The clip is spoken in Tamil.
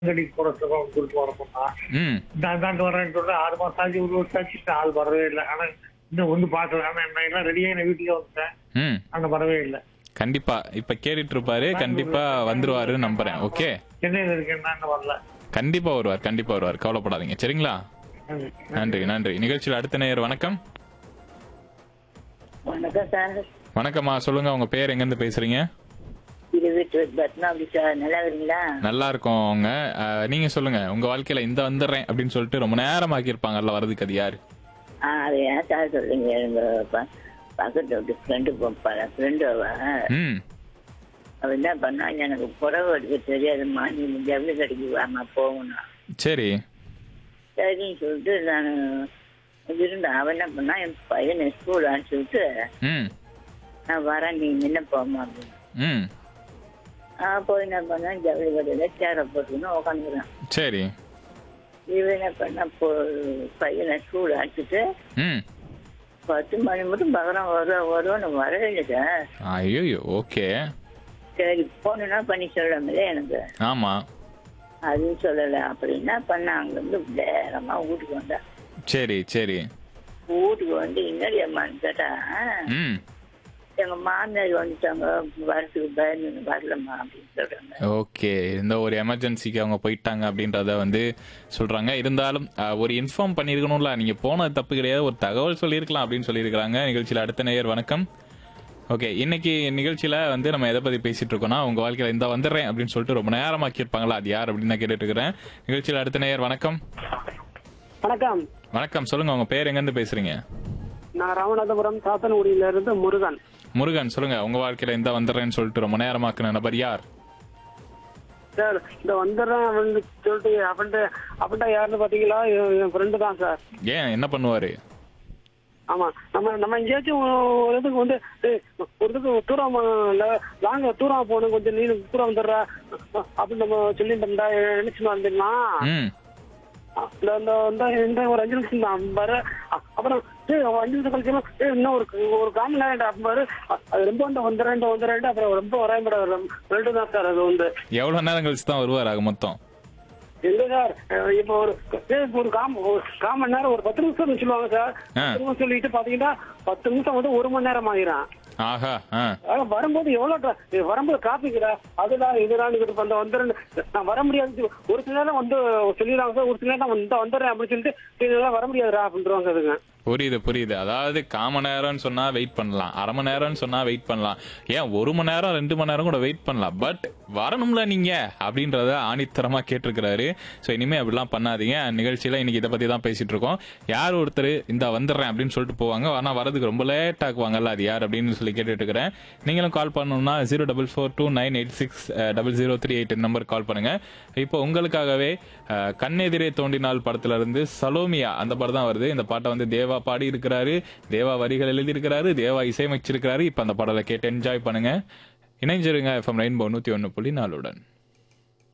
கடிக்கு போறதுக்கு அவங்க கூட்டு வர சொன்னா ம் நான் தாண்டு வரேன்னு சொல்ல ஆறு மாசம் ஆச்சு ஒரு வருஷம் ஆச்சு இன்னும் ஆள் வரவே இல்லை ஆனா இன்னும் வந்து பார்க்கல ஆனா நான் எல்லாம் ரெடியாக நான் வீட்டுக்கு வந்துட்டேன் ம் ஆனா வரவே இல்லை கண்டிப்பா இப்ப கேட்டுட்டு இருப்பாரு கண்டிப்பா வந்துருவாருன்னு நம்புறேன் ஓகே சென்னையில் இருக்கேன் நான் இன்னும் வரல கண்டிப்பா வருவார் கண்டிப்பா வருவார் கவலைப்படாதீங்க சரிங்களா நன்றி. நன்றி நன்றி நிகழ்ச்சியில் அடுத்த நேயர் வணக்கம் வணக்கம் சார் வணக்கம்மா சொல்லுங்க உங்க பேர் எங்க இருந்து பேசுறீங்க இது வீட்டு பத்மாவதி சார் நல்லா இருக்கீங்களா நல்லா இருக்கோம் அவங்க அஹ், நீங்க சொல்லுங்க உங்க வாழ்க்கையில இந்த வந்துடுறேன் அப்படின்னு சொல்லிட்டு ரொம்ப நேரம் ஆக்கியிருப்பாங்கல்ல வரதுக்கு அது யாரு ஆ அது ஏன் சார் சொல்றீங்க எங்க ப- பக்கத்து வீட்டு ஃப்ரெண்டு ஃப்ரெண்டு அவ ம் அவ என்ன பண்ணா எனக்கு புடவை எடுக்க தெரியாதும்மா நீ ஜவுளி கடைக்கு வாமா போகணும் சரி சரின்னு சொல்லிட்டு நான் இருந்தேன் அவன் என்ன பண்ணா என் பையனை ஸ்கூல் அனுப்பிச்சு விட்டு ம் நான் வரேன் நீ நின்று போமா அப்படின்னு ம் நான் போய் என்ன பண்ணேன் ஜவுளி கடையில சேரை போட்டுக்கணும் உட்காந்துக்கிறேன் சரி இவன் என்ன பண்ணா போ பையனை ஸ்கூல் அனுப்பிச்சிட்டு ம் பத்து மணி மட்டும் பகரம் வரும் வரும்னு வரவே இல்லை சார் ஐயோ ஓகே சரி போனா பண்ணி சொல்லணும்ல எனக்கு ஆமா அதுவும் சொல்லல அப்படி என்ன பண்ண அங்க இருந்து வேகமா வீட்டுக்கு வந்தேன் சரி சரி வீட்டுக்கு வந்து என்னடி அம்மான்னு கேட்டா ம் எங்க மாமியார் வந்துட்டாங்க வரத்துக்கு பயந்து வரலம்மா அப்படின்னு சொல்றாங்க ஓகே இந்த ஒரு எமர்ஜென்சிக்கு அவங்க போயிட்டாங்க அப்படின்றத வந்து சொல்றாங்க இருந்தாலும் அஹ், ஒரு இன்ஃபார்ம் பண்ணிருக்கணும்ல நீங்க போனது தப்பு கிடையாது ஒரு தகவல் சொல்லியிருக்கலாம் அப்படின்னு சொல்லியிருக்காங்க நிகழ்ச்சியில அடுத்த நேயர் வணக்கம் ஓகே இன்னைக்கு நிகழ்ச்சியில வந்து நம்ம எதை பத்தி பேசிட்டு இருக்கோம்னா உங்க வாழ்க்கையில இந்த வந்துடுறேன் அப்படின்னு சொல்லிட்டு ரொம்ப நேரமாக்கி இருப்பாங்களா அது யார் அப்படின்னு நான் கேட்டுட்டு இருக்கிறேன் நிகழ்ச்சியில அடுத்த நேயர் வணக்கம் வணக்கம் வணக்கம் சொல்லுங்க உங்க பேர் எங்க இருந்து பேசுறீங்க நான் ராமநாதபுரம் சாத்தன்குடியில இருந்து முருகன் முருகன் சொல்லுங்க உங்க வாழ்க்கையில இந்த வந்துடுறேன்னு சொல்லிட்டு ரொம்ப நேரமாக்குன நபர் யார் சார் இந்த வந்துடுறேன் அப்படின்னு சொல்லிட்டு அப்படின்ட்டு அப்படின்ட்டா யாருன்னு பாத்தீங்களா என் என் ஃப்ரெண்டு தான் சார் ஏன் என்ன பண்ணுவாரு ஆமா நம்ம நம்ம எங்கேயாச்சும் ஒரு இதுக்கு வந்து ஏய், ஒரு இதுக்கு தூரம் லாங்க தூரம் போகணும் கொஞ்சம் நீ தூரம் வந்துடுற அப்படின்னு நம்ம சொல்லிட்டு நினைச்சுமா இருந்துமா ம் இந்த இந்த இந்த இந்த ஒரு அஞ்சு நிமிஷம் தான் பாரு அ- அப்புறம் ஏய், ஒரு அஞ்சு நிமிஷம் கழிச்சு ஏய், இன்னும் ஒரு ஒரு காமன் நேரம் அப்ப பாரு அ- அது ரொம்ப வந்து வந்துடுறேன் வந்துடுறேன் அப்புறம் ரொம்ப வராம ரெண்டு தான் சார் அது வந்து எவ்வளவு நேரம் கழிச்சு தான் வருவார் ஆக மொத்தம் இல்ல சார் அஹ் இப்ப ஒரு ஏய், இப்ப ஒரு காம ஒரு காமன் நேரம் ஒரு பத்து நிமிஷம் சொல்லுவாங்க சார் ஆ. பத்து நிமிஷம் சொல்லிட்டு பாத்தீங்கன்னா பத்து நிமிஷம் வந்து ஒரு மணி நேரம் ஆகிரும் ஆஹா ஆ ஆனா வரும்போது எவ்வளவு tra- இது வரும்போது டிராபிக்டா அதுதான் இதுதான் இது பண்ண வந்துடுறேன் நான் வர முடியாது ஒரு சில நேரம் வந்து சொல்லிடுறாங்க சார் ஒரு சில நேரம் வந்து வந்துடுறேன் அப்படின்னு சொல்லிட்டு இதெல்லாம் வர முடியாதுடா அப்படின்றவாங்க அதுங்க புரியுது புரியுது அதாவது கால் மணி நேரம்னு சொன்னா வெயிட் பண்ணலாம் அரை மணி நேரம்னு சொன்னா வெயிட் பண்ணலாம் ஏன் ஒரு மணி நேரம் ரெண்டு மணி நேரம் கூட வெயிட் பண்ணலாம் பட் வரணும்ல நீங்க அப்படின்றத ஆணித்தரமா கேட்டிருக்கிறாரு ஸோ இனிமே அப்படிலாம் பண்ணாதீங்க நிகழ்ச்சியில இன்னைக்கு இதை பத்தி தான் பேசிட்டு இருக்கோம் யார் ஒருத்தர் இந்த வந்துடுறேன் அப்படின்னு சொல்லிட்டு போவாங்க ஆனா வரதுக்கு ரொம்ப லேட் ஆக்குவாங்கல்ல அது யார் அப்படின்னு சொல்லி கேட்டுட்டு இருக்கிறேன் நீங்களும் கால் பண்ணணும்னா zero double four two nine eight six double zero three eight number call பண்ணுங்க இப்போ உங்களுக்காகவே அஹ், கண்ணெதிரே தோண்டினால் படத்துல இருந்து சலோமியா அந்த படம் தான் வருது இந்த பாட்டை வந்து தேவா பாடி இருக்கிறாரு தேவா வரிகள் எழுதி இருக்கிறாரு தேவா இசையமைச்சிருக்கிறாரு இப்போ அந்த பாடலை கேட்டு என்ஜாய் பண்ணுங்க இணைஞ்சிருங்க எஃப்எம் ரெயின்போ நூத்தி ஒன்னு புள்ளி நாலுடன்